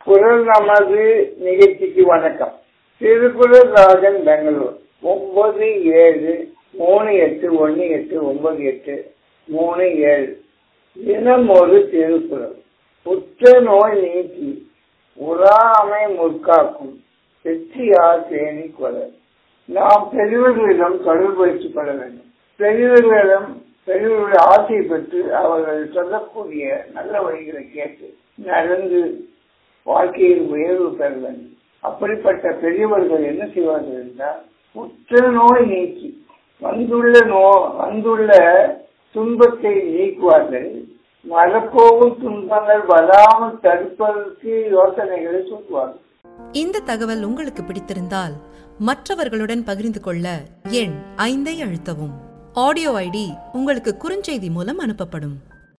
குரல் நமது நிகழ்ச்சிக்கு வணக்கம் திருக்குறள் ராஜன் பெங்களூர் ஒன்பது ஏழு மூணு எட்டு ஒன்னு எட்டு ஒன்பது எட்டு மூணு ஏழு தினம் ஒரு திருக்குறள் உற்ற நோய் நீக்கி உறாமை முற்காக்கும் வெற்றியார் தேனி குரல் நாம் பெரியவர்களிடம் தொடர்பு வைத்துக் கொள்ள வேண்டும் பெரியவர்களிடம் பெரியவர்களுடைய ஆசை பெற்று அவர்கள் சொல்லக்கூடிய நல்ல வழிகளை கேட்டு நடந்து வாழ்க்கையில் உயர்வு பெற வேண்டும் அப்படிப்பட்ட பெரியவர்கள் என்ன செய்வார்கள் என்றால் உற்ற நோய் நீக்கி வந்துள்ள நோ வந்துள்ள துன்பத்தை நீக்குவார்கள் வரப்போகும் துன்பங்கள் வராமல் தடுப்பதற்கு யோசனைகளை சொல்வார்கள் இந்த தகவல் உங்களுக்கு பிடித்திருந்தால் மற்றவர்களுடன் பகிர்ந்து கொள்ள எண் ஐந்தை அழுத்தவும் ஆடியோ ஐடி உங்களுக்கு குறுஞ்செய்தி மூலம் அனுப்பப்படும்